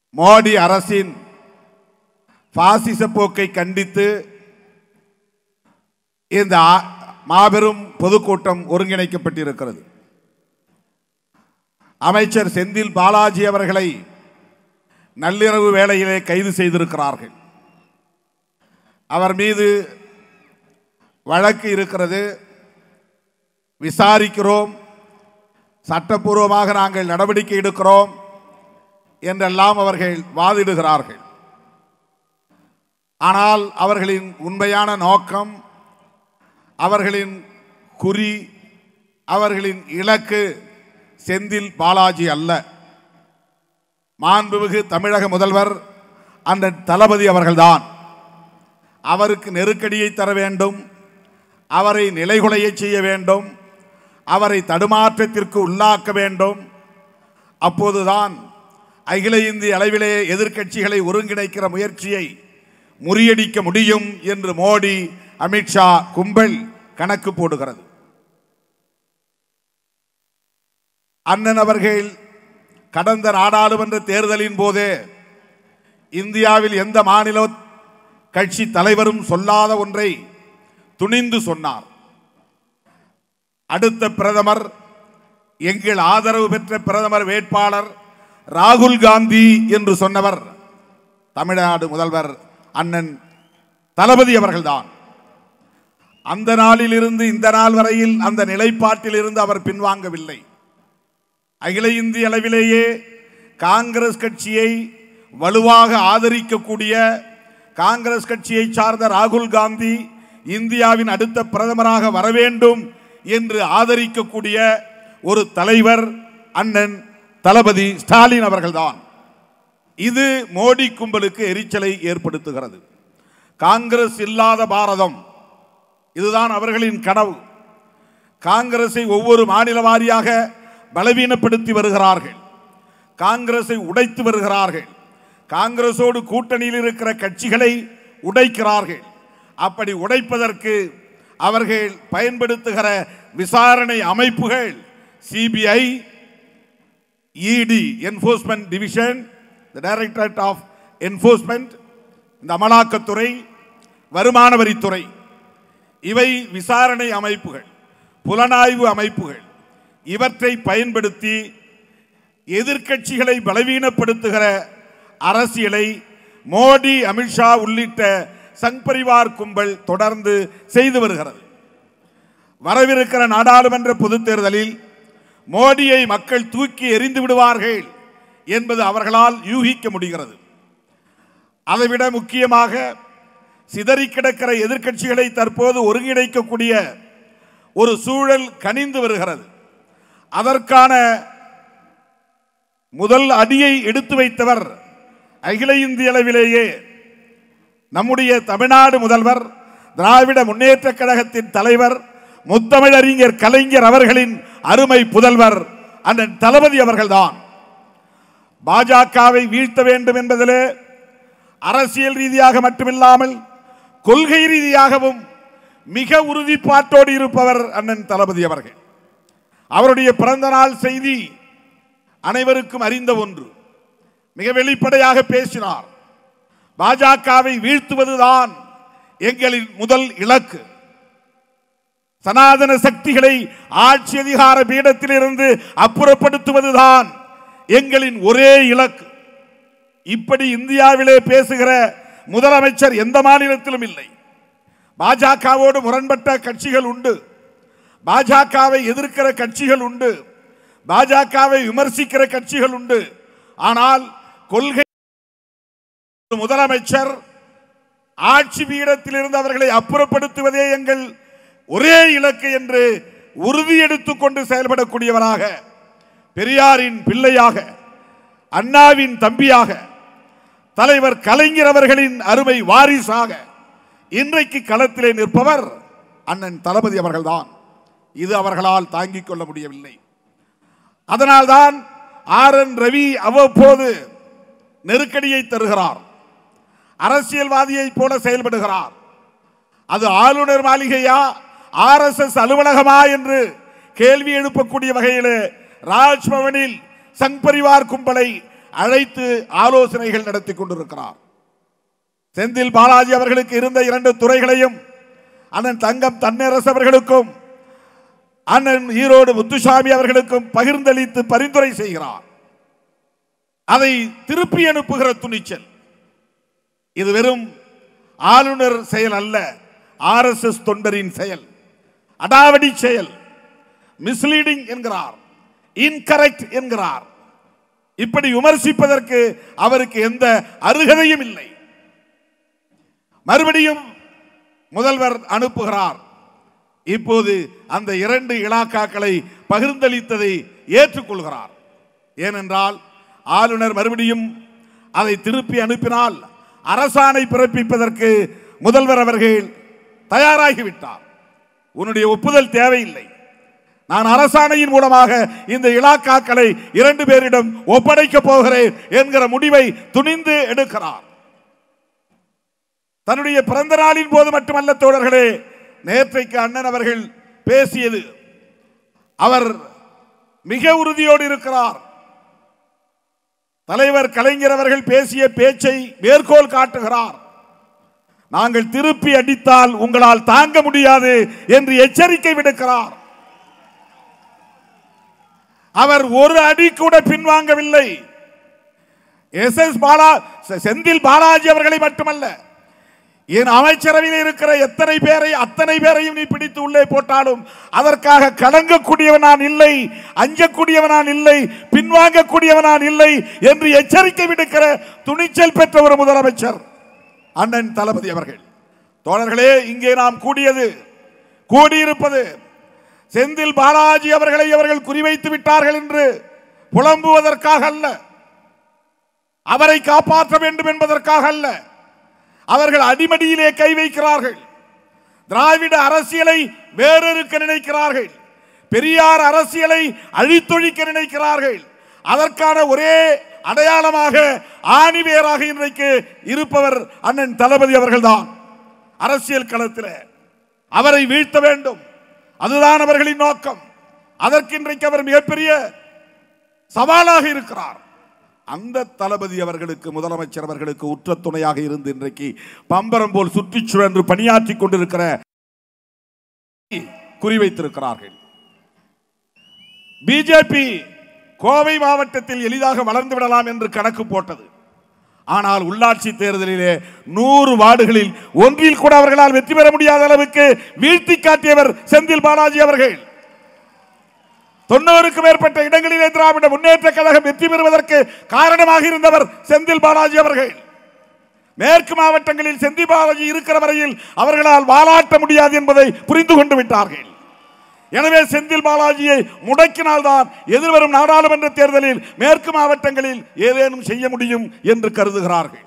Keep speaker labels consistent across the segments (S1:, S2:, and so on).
S1: மோடி அரசின் பாசிச போக்கை கண்டித்து இந்த ஆ- மாபெரும் பொதுக்கூட்டம் ஒருங்கிணைக்கப்பட்டிருக்கிறது அமைச்சர் செந்தில் பாலாஜி அவர்களை நள்ளிரவு வேளையிலே கைது செய்திருக்கிறார்கள் அவர் மீது வழக்கு இருக்கிறது விசாரிக்கிறோம் சட்டப்பூர்வமாக நாங்கள் நடவடிக்கை எடுக்கிறோம் என்றெல்லாம் அவர்கள் வாதிடுகிறார்கள் ஆனால் அவர்களின் உண்மையான நோக்கம் அவர்களின் குறி அவர்களின் இலக்கு செந்தில் பாலாஜி அல்ல மாண்புமிகு தமிழக முதல்வர் அந்த தளபதி அவர்கள்தான் அவருக்கு நெருக்கடியை தர வேண்டும் அவரை நிலைகுலைய செய்ய வேண்டும் அவரை தடுமாற்றத்திற்கு உள்ளாக்க வேண்டும் அப்போதுதான் அகில இந்திய அளவிலே எதிர்க்கட்சிகளை ஒருங்கிணைக்கிற முயற்சியை முறியடிக்க முடியும் என்று மோடி அமித்ஷா கும்பல் கணக்கு போடுகிறது அண்ணன் அவர்கள் கடந்த நாடாளுமன்ற தேர்தலின் போதே இந்தியாவில் எந்த மாநில கட்சி தலைவரும் சொல்லாத ஒன்றை துணிந்து சொன்னார் அடுத்த பிரதமர் எங்கள் ஆதரவு பெற்ற பிரதமர் வேட்பாளர் ராகுல் காந்தி என்று சொன்னவர் தமிழ்நாடு முதல்வர் அண்ணன் தளபதி அவர்கள்தான் அந்த நாளிலிருந்து இந்த நாள் வரையில் அந்த நிலைப்பாட்டில் இருந்து அவர் பின்வாங்கவில்லை அகில இந்திய அளவிலேயே காங்கிரஸ் கட்சியை வலுவாக ஆதரிக்கக்கூடிய காங்கிரஸ் கட்சியை சார்ந்த ராகுல் காந்தி இந்தியாவின் அடுத்த பிரதமராக வர வேண்டும் என்று ஆதரிக்கக்கூடிய ஒரு தலைவர் அண்ணன் தளபதி ஸ்டாலின் அவர்கள்தான் இது மோடி கும்பலுக்கு எரிச்சலை ஏற்படுத்துகிறது காங்கிரஸ் இல்லாத பாரதம் இதுதான் அவர்களின் கனவு காங்கிரஸை ஒவ்வொரு மாநில வாரியாக பலவீனப்படுத்தி வருகிறார்கள் காங்கிரஸை உடைத்து வருகிறார்கள் காங்கிரஸோடு கூட்டணியில் இருக்கிற கட்சிகளை உடைக்கிறார்கள் அப்படி உடைப்பதற்கு அவர்கள் பயன்படுத்துகிற விசாரணை அமைப்புகள் CBI ED enforcement division directorate of enforcement இந்த அமலாக்கத்துறை வருமான வரித்துறை இவை விசாரணை அமைப்புகள் புலனாய்வு அமைப்புகள் இவற்றை பயன்படுத்தி எதிர்க்கட்சிகளை பலவீனப்படுத்துகிற அரசியலை மோடி அமித்ஷா உள்ளிட்ட சங் பரிவார் கும்பல் தொடர்ந்து செய்து வருகிறது வரவிருக்கிற நாடாளுமன்ற பொதுத் தேர்தலில் மோடியை மக்கள் தூக்கி எறிந்து விடுவார்கள் என்பது அவர்களால் யூகிக்க முடிகிறது அதைவிட முக்கியமாக சிதறி கிடக்கிற எதிர்க்கட்சிகளை தற்போது ஒருங்கிணைக்கக்கூடிய ஒரு சூழல் கனிந்து வருகிறது அதற்கான முதல் அடியை எடுத்து வைத்தவர் அகில இந்திய அளவிலேயே நம்முடைய தமிழ்நாடு முதல்வர் திராவிட முன்னேற்ற கழகத்தின் தலைவர் முத்தமிழறிஞர் கலைஞர் அவர்களின் அருமை புதல்வர் அண்ணன் தளபதி அவர்கள்தான் பாஜகவை வீழ்த்த வேண்டும் என்பதிலே அரசியல் ரீதியாக மட்டுமில்லாமல் கொள்கை ரீதியாகவும் மிக உறுதிப்பாட்டோடு இருப்பவர் அண்ணன் தளபதி அவர்கள் அவருடைய பிறந்த நாள் செய்தி அனைவருக்கும் அறிந்த ஒன்று மிக வெளிப்படையாக பேசினார் பாஜகவை வீழ்த்துவதுதான் எங்களின் முதல் இலக்கு சனாதன சக்திகளை ஆட்சி அதிகார பீடத்திலிருந்து அப்புறப்படுத்துவதுதான் எங்களின் ஒரே இலக்கு இப்படி இந்தியாவிலே பேசுகிற முதலமைச்சர் எந்த மாநிலத்திலும் இல்லை பாஜகவோடு முரண்பட்ட கட்சிகள் உண்டு பாஜகவை எதிர்க்கிற கட்சிகள் உண்டு பாஜகவை விமர்சிக்கிற கட்சிகள் உண்டு ஆனால் கொள்கை முதலமைச்சர் ஆட்சி பீடத்திலிருந்து அவர்களை அப்புறப்படுத்துவதே எங்கள் ஒரே இலக்கு என்று உறுதி எடுத்துக்கொண்டு செயல்படக்கூடியவராக பெரியாரின் பிள்ளையாக அண்ணாவின் தம்பியாக தலைவர் கலைஞர் அவர்களின் அருமை வாரிசாக இன்றைக்கு களத்திலே நிற்பவர் அண்ணன் தளபதி அவர்கள்தான் இது அவர்களால் தாங்கிக் கொள்ள முடியவில்லை அதனால்தான் ஆர் என் ரவி அவ்வப்போது நெருக்கடியை தருகிறார் அரசியல்வாதியைப் போல செயல்படுகிறார் அது ஆளுநர் மாளிகையா ஆர்எஸ்எஸ் அலுவலகமா என்று கேள்வி எழுப்பக்கூடிய வகையில் ராஜ்பவனில் சங் பரிவார் கும்பலை அழைத்து ஆலோசனைகள் நடத்தி கொண்டிருக்கிறார் செந்தில் பாலாஜி அவர்களுக்கு இருந்த இரண்டு துறைகளையும் அண்ணன் தங்கம் தன்னரசு அவர்களுக்கும் அண்ணன் ஈரோடு முத்துசாமி அவர்களுக்கும் பகிர்ந்தளித்து பரிந்துரை செய்கிறார் அதை திருப்பி அனுப்புகிற துணிச்சல் இது வெறும் ஆளுநர் செயல் அல்ல ஆர்எஸ்எஸ் தொண்டரின் செயல் அடாவடி செயல் மிஸ்லீடிங் என்கிறார் இன்கரெக்ட் என்கிறார் இப்படி விமர்சிப்பதற்கு அவருக்கு எந்த அருகதையும் இல்லை மறுபடியும் முதல்வர் அனுப்புகிறார் இப்போது அந்த இரண்டு இலாக்காக்களை பகிர்ந்தளித்ததை ஏற்றுக்கொள்கிறார் ஏனென்றால் ஆளுநர் மறுபடியும் அதை திருப்பி அனுப்பினால் அரசாணை பிறப்பிப்பதற்கு முதல்வர் அவர்கள் தயாராகிவிட்டார் உன்னுடைய ஒப்புதல் தேவையில்லை நான் அரசாணையின் மூலமாக இந்த இலாக்காக்களை இரண்டு பேரிடம் ஒப்படைக்கப் போகிறேன் என்கிற முடிவை துணிந்து எடுக்கிறார் தன்னுடைய பிறந்த நாளின் போது மட்டுமல்ல தோழர்களே நேற்றைக்கு அண்ணன் அவர்கள் பேசியது அவர் மிக உறுதியோடு இருக்கிறார் தலைவர் கலைஞர் அவர்கள் பேசிய பேச்சை மேற்கோள் காட்டுகிறார் நாங்கள் திருப்பி அடித்தால் உங்களால் தாங்க முடியாது என்று எச்சரிக்கை விடுக்கிறார் அவர் ஒரு அடி கூட பின்வாங்கவில்லை எஸ் எஸ் பாலா செந்தில் பாலாஜி அவர்களை மட்டுமல்ல என் அமைச்சரவையில் இருக்கிற எத்தனை பேரை அத்தனை பேரையும் நீ பிடித்து உள்ளே போட்டாலும் அதற்காக கலங்கக்கூடியவன் நான் இல்லை அஞ்சக்கூடியவன் நான் இல்லை பின்வாங்கக்கூடியவன் நான் இல்லை என்று எச்சரிக்கை விடுக்கிற துணிச்சல் பெற்ற ஒரு முதலமைச்சர் அண்ணன் தளபதி அவர்கள் தோழர்களே இங்கே நாம் கூடியது கூடியிருப்பது செந்தில் பாலாஜி அவர்களை அவர்கள் குறிவைத்து விட்டார்கள் என்று புலம்புவதற்காக அல்ல அவரை காப்பாற்ற வேண்டும் என்பதற்காக அல்ல அவர்கள் அடிமடியிலே கை வைக்கிறார்கள் திராவிட அரசியலை வேறொருக்க நினைக்கிறார்கள் பெரியார் அரசியலை அழித்தொழிக்க நினைக்கிறார்கள் அதற்கான ஒரே அடையாளமாக ஆணிவேராக இன்றைக்கு இருப்பவர் அண்ணன் தளபதி அவர்கள்தான் அரசியல் களத்தில் அவரை வீழ்த்த வேண்டும் அதுதான் அவர்களின் நோக்கம் அதற்கு இன்றைக்கு அவர் மிகப்பெரிய சவாலாக இருக்கிறார் அந்த தளபதி அவர்களுக்கு முதலமைச்சர் அவர்களுக்கு உற்ற துணையாக இருந்து இன்றைக்கு பம்பரம் போல் சுற்றிச் சுழன்று பணியாற்றி கொண்டிருக்கிற குறிவைத்திருக்கிறார்கள் பிஜேபி கோவை மாவட்டத்தில் எளிதாக வளர்ந்து விடலாம் என்று கணக்கு போட்டது ஆனால் உள்ளாட்சி தேர்தலிலே நூறு வார்டுகளில் ஒன்றில் கூட அவர்களால் வெற்றி பெற முடியாத அளவுக்கு வீழ்த்தி காட்டியவர் செந்தில் பாலாஜி அவர்கள் தொண்ணூறுக்கும் மேற்பட்ட இடங்களிலே திராவிட முன்னேற்ற கழகம் வெற்றி பெறுவதற்கு காரணமாக இருந்தவர் செந்தில் பாலாஜி அவர்கள் மேற்கு மாவட்டங்களில் செந்தில் பாலாஜி இருக்கிற வரையில் அவர்களால் வாலாட்ட முடியாது என்பதை புரிந்து கொண்டு விட்டார்கள் எனவே செந்தில் பாலாஜியை முடக்கினால்தான் எதிர்வரும் நாடாளுமன்ற தேர்தலில் மேற்கு மாவட்டங்களில் ஏதேனும் செய்ய முடியும் என்று கருதுகிறார்கள்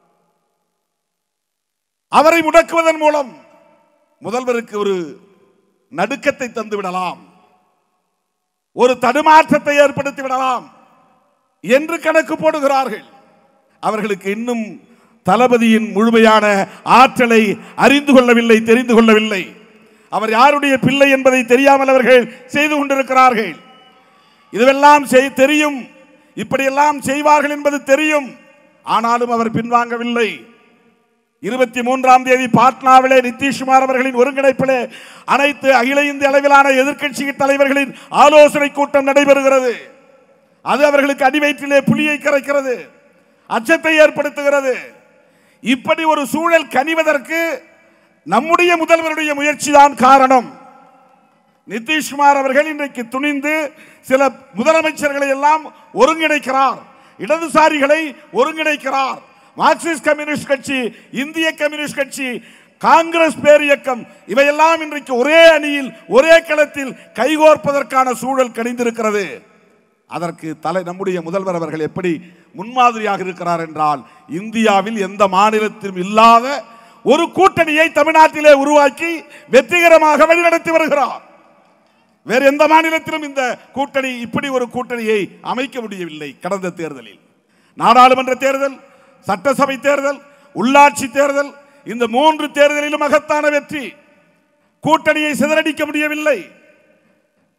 S1: அவரை முடக்குவதன் மூலம் முதல்வருக்கு ஒரு நடுக்கத்தை தந்து விடலாம் ஒரு தடுமாற்றத்தை ஏற்படுத்தி விடலாம் என்று கணக்கு போடுகிறார்கள் அவர்களுக்கு இன்னும் தளபதியின் முழுமையான ஆற்றலை அறிந்து கொள்ளவில்லை தெரிந்து கொள்ளவில்லை அவர் யாருடைய பிள்ளை என்பதை தெரியாமல் அவர்கள் செய்து கொண்டிருக்கிறார்கள் இதுவெல்லாம் செய் தெரியும் இப்படியெல்லாம் செய்வார்கள் என்பது தெரியும் ஆனாலும் அவர் பின்வாங்கவில்லை இருபத்தி மூன்றாம் தேதி பாட்னாவிலே நிதிஷ்குமார் அவர்களின் ஒருங்கிணைப்பிலே அனைத்து அகில இந்திய அளவிலான எதிர்க்கட்சி தலைவர்களின் ஆலோசனை கூட்டம் நடைபெறுகிறது அது அவர்களுக்கு அடிவயிற்றிலே புலியை கரைக்கிறது அச்சத்தை ஏற்படுத்துகிறது இப்படி ஒரு சூழல் கனிவதற்கு நம்முடைய முதல்வருடைய முயற்சி தான் காரணம் நிதிஷ்குமார் அவர்கள் இன்றைக்கு துணிந்து சில முதலமைச்சர்களை எல்லாம் ஒருங்கிணைக்கிறார் இடதுசாரிகளை ஒருங்கிணைக்கிறார் மார்க்சிஸ்ட் கம்யூனிஸ்ட் கட்சி இந்திய கம்யூனிஸ்ட் கட்சி காங்கிரஸ் பேர் இயக்கம் இவையெல்லாம் இன்றைக்கு ஒரே அணியில் ஒரே களத்தில் கைகோர்ப்பதற்கான சூழல் கணிந்திருக்கிறது அதற்கு தலை நம்முடைய முதல்வர் அவர்கள் எப்படி முன்மாதிரியாக இருக்கிறார் என்றால் இந்தியாவில் எந்த மாநிலத்திலும் இல்லாத ஒரு கூட்டணியை தமிழ்நாட்டிலே உருவாக்கி வெற்றிகரமாக வழிநடத்தி வருகிறார் வேறு எந்த மாநிலத்திலும் இந்த கூட்டணி இப்படி ஒரு கூட்டணியை அமைக்க முடியவில்லை கடந்த தேர்தலில் நாடாளுமன்ற தேர்தல் சட்டசபை தேர்தல் உள்ளாட்சி தேர்தல் இந்த மூன்று தேர்தலிலும் மகத்தான வெற்றி கூட்டணியை சிதறடிக்க முடியவில்லை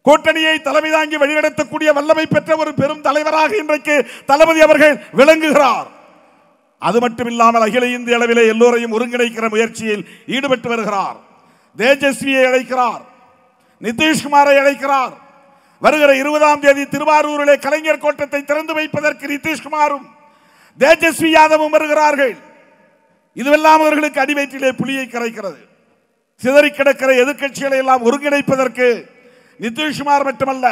S1: கூட்டணியை தலைமை தாங்கி வழிநடத்தக்கூடிய வல்லமை பெற்ற ஒரு பெரும் தலைவராக இன்றைக்கு தளபதி அவர்கள் விளங்குகிறார் அது மட்டுமில்லாமல் அகில இந்திய அளவிலே எல்லோரையும் ஒருங்கிணைக்கிற முயற்சியில் ஈடுபட்டு வருகிறார் தேஜஸ்வியை அழைக்கிறார் நிதிஷ்குமாரை அழைக்கிறார் வருகிற இருபதாம் தேதி திருவாரூரிலே கலைஞர் கோட்டத்தை திறந்து வைப்பதற்கு நிதிஷ்குமாரும் தேஜஸ்வி யாதவும் வருகிறார்கள் இதுவெல்லாம் அவர்களுக்கு அடிவயிற்றிலே புலியை கரைக்கிறது சிதறி கிடக்கிற எதிர்க்கட்சிகளை எல்லாம் ஒருங்கிணைப்பதற்கு நிதிஷ்குமார் மட்டுமல்ல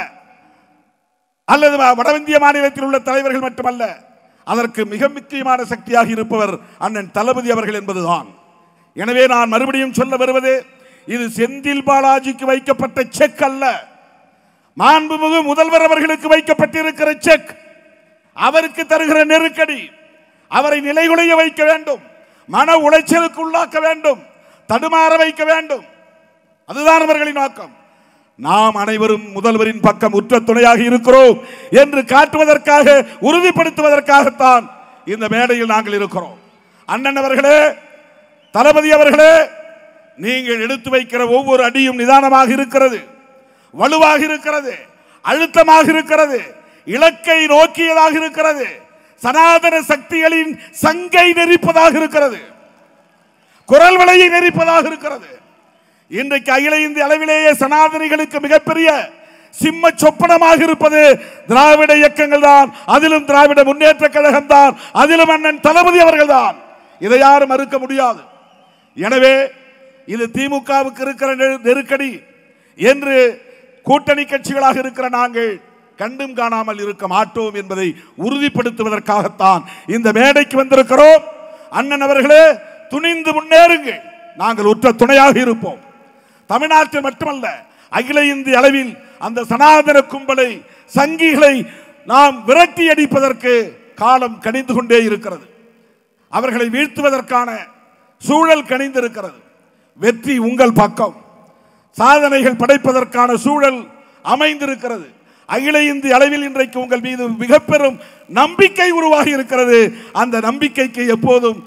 S1: அல்லது வ- வடஇந்திய மாநிலத்தில் உள்ள தலைவர்கள் மட்டுமல்ல அதற்கு மிக முக்கியமான சக்தியாக இருப்பவர் அண்ணன் தளபதி அவர்கள் என்பதுதான் எனவே நான் மறுபடியும் சொல்ல வருவது இது செந்தில் பாலாஜிக்கு வைக்கப்பட்ட செக் அல்ல மாண்புமிகு முதல்வர் அவர்களுக்கு வைக்கப்பட்டிருக்கிற செக் அவருக்கு தருகிற நெருக்கடி அவரை நிலைகுலைய வைக்க வேண்டும் மன உளைச்சலுக்கு உள்ளாக்க வேண்டும் தடுமாற வைக்க வேண்டும் அதுதான் அவர்களின் நோக்கம் நாம் அனைவரும் முதல்வரின் பக்கம் உற்ற துணையாக இருக்கிறோம் என்று காட்டுவதற்காக உறுதிப்படுத்துவதற்காகத்தான் இந்த மேடையில் நாங்கள் இருக்கிறோம் அண்ணன் அவர்களே தளபதி அவர்களே நீங்கள் எடுத்து வைக்கிற ஒவ்வொரு அடியும் நிதானமாக இருக்கிறது வலுவாக இருக்கிறது அழுத்தமாக இருக்கிறது இலக்கை நோக்கியதாக இருக்கிறது சனாதன சக்திகளின் சங்கை நெறிப்பதாக இருக்கிறது குரல் விலையை நெறிப்பதாக இருக்கிறது இன்றைக்கு அகில இந்திய அளவிலேயே சனாதனிகளுக்கு மிகப்பெரிய சிம்ம சொப்பனமாக இருப்பது திராவிட இயக்கங்கள் தான் அதிலும் திராவிட முன்னேற்ற கழகம் தான் அதிலும் அண்ணன் தளபதி அவர்கள் தான் இதை யாரும் மறுக்க முடியாது எனவே இது திமுகவுக்கு இருக்கிற நெரு- நெருக்கடி என்று கூட்டணி கட்சிகளாக இருக்கிற நாங்கள் கண்டும் காணாமல் இருக்க மாட்டோம் என்பதை உறுதிப்படுத்துவதற்காகத்தான் இந்த மேடைக்கு வந்திருக்கிறோம் அண்ணன் அவர்களே துணிந்து முன்னேறுங்கள் நாங்கள் உற்ற துணையாக இருப்போம் தமிழ்நாட்டில் மட்டுமல்ல அகில இந்திய அளவில் அந்த சனாதன கும்பலை சங்கிகளை நாம் விரட்டி அடிப்பதற்கு காலம் கனிந்து கொண்டே இருக்கிறது அவர்களை வீழ்த்துவதற்கான சூழல் கனிந்திருக்கிறது வெற்றி உங்கள் பக்கம் சாதனைகள் படைப்பதற்கான சூழல் அமைந்திருக்கிறது அகில இந்திய அளவில் இன்றைக்கு உங்கள் மீது மிக பெரும் நம்பிக்கை உருவாகி இருக்கிறது அந்த நம்பிக்கைக்கு எப்போதும்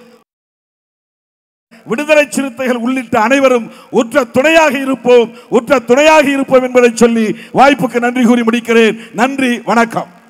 S1: விடுதலை சிறுத்தைகள் உள்ளிட்ட அனைவரும் உற்ற துணையாக இருப்போம் உற்ற துணையாக இருப்போம் என்பதை சொல்லி வாய்ப்புக்கு நன்றி கூறி முடிக்கிறேன் நன்றி வணக்கம்